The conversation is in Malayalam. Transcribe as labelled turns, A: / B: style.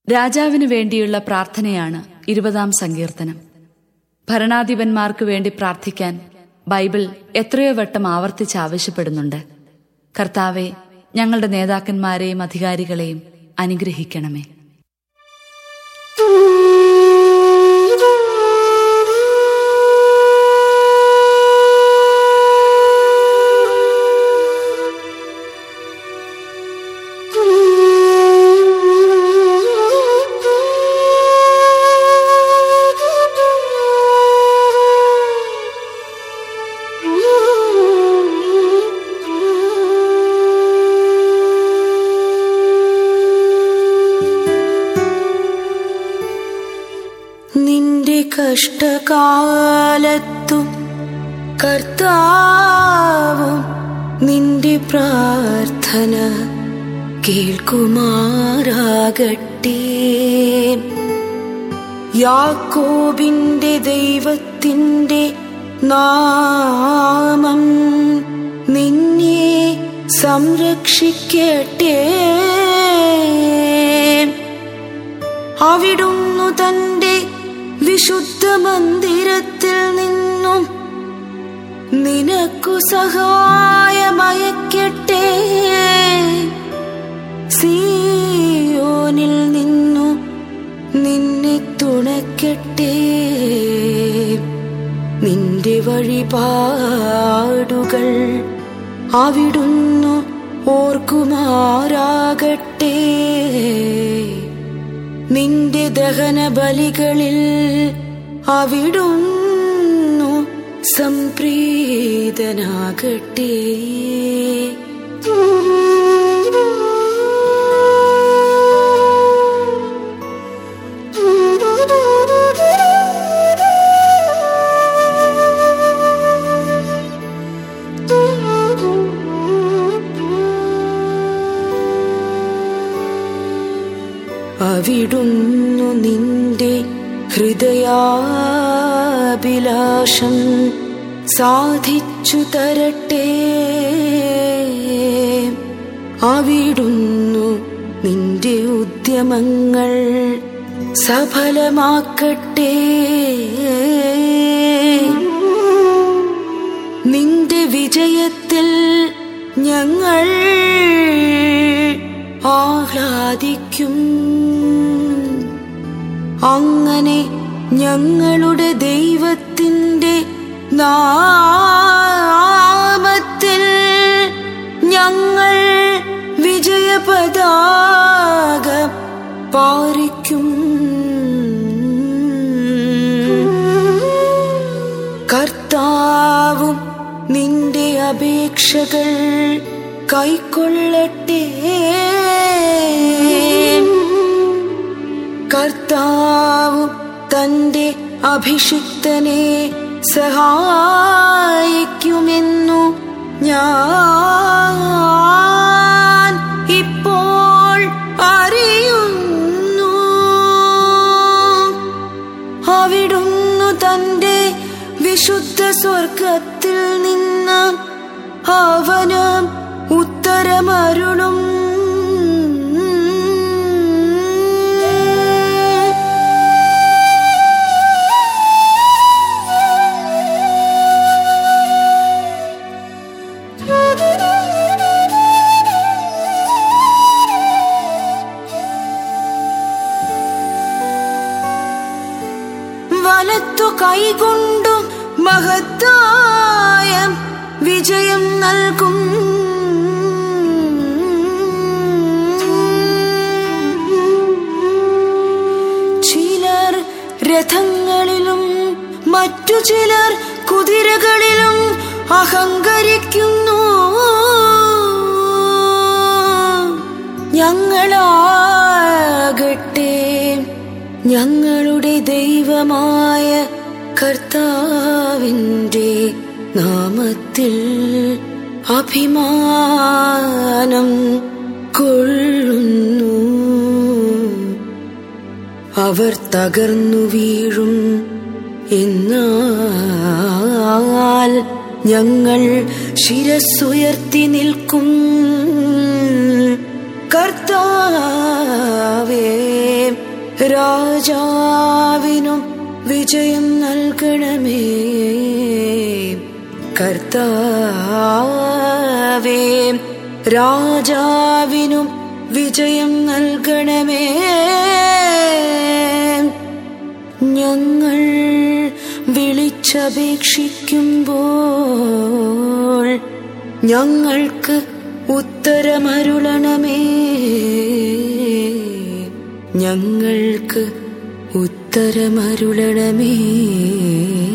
A: രാജാവിനു വേണ്ടിയുള്ള പ്രാർത്ഥനയാണ് ഇരുപതാം സങ്കീർത്തനം ഭരണാധിപന്മാർക്ക് വേണ്ടി പ്രാർത്ഥിക്കാൻ ബൈബിൾ എത്രയോ വട്ടം ആവർത്തിച്ച് ആവശ്യപ്പെടുന്നുണ്ട് കർത്താവെ ഞങ്ങളുടെ നേതാക്കന്മാരെയും അധികാരികളെയും അനുഗ്രഹിക്കണമേ
B: നിന്റെ കഷ്ടകാലത്തും കർത്താവും നിന്റെ പ്രാർത്ഥന കേൾക്കുമാറാകട്ടെ യാക്കോബിന്റെ ദൈവത്തിൻ്റെ നാമം നിന്നെ സംരക്ഷിക്കട്ടെ അവിടുന്നു തന്റെ വിശുദ്ധ മന്ദിരത്തിൽ നിന്നും നിനക്കു സഹായമയക്കട്ടെ സിയോനിൽ നിന്നു നിന്നെ തുണയ്ക്കട്ടെ നിന്റെ വഴിപാടുകൾ അവിടുന്നു ഓർക്കുമാറാകട്ടെ നിന്റെ ദഹന ബലികളിൽ അവിടുന്നു സംപ്രീതനാകട്ടെ അവിടുന്നു നിന്റെ ഹൃദയാഭിലാഷം സാധിച്ചു തരട്ടെ അവിടുന്നു നിന്റെ ഉദ്യമങ്ങൾ സഫലമാക്കട്ടെ നിന്റെ വിജയത്തിൽ ഞങ്ങൾ ആഹ്ലാദിക്കും അങ്ങനെ ഞങ്ങളുടെ ദൈവത്തിൻ്റെ നാമത്തിൽ ഞങ്ങൾ വിജയപതാക പാറിക്കും കർത്താവും നിന്റെ അപേക്ഷകൾ കൈക്കൊള്ളട്ടെ കർത്താവും തന്റെ അഭിഷിക്തനെ സഹായിക്കുമെന്നു ഞാൻ ഇപ്പോൾ അറിയുന്നു അവിടുന്നു തന്റെ വിശുദ്ധ സ്വർഗത്തിൽ നിന്ന് അവന് ഉത്തരമരുളും വലത്തു കൈകൊണ്ടും മഹത്തായ വിജയം നൽകും ചിലർ രഥങ്ങളിലും മറ്റു ചിലർ കുതിരകളിലും അഹങ്കരിക്കുന്നു ഞങ്ങളാകട്ടെ ഞങ്ങളുടെ ദൈവമായ കർത്താവിൻ്റെ നാമത്തിൽ അഭിമാനം കൊള്ളുന്നു അവർ തകർന്നു വീഴും എന്നാൽ ഞങ്ങൾ ശിരസ്സുയർത്തി നിൽക്കും കർത്താവേ രാജാവിനും വിജയം നൽകണമേ കർത്താവേ രാജാവിനും വിജയം നൽകണമേ ഞങ്ങൾ വിളിച്ചപേക്ഷിക്കുമ്പോൾ ഞങ്ങൾക്ക് ഉത്തരമരുളണമേ ഞങ്ങൾക്ക് ഉത്തരമരുളണമേ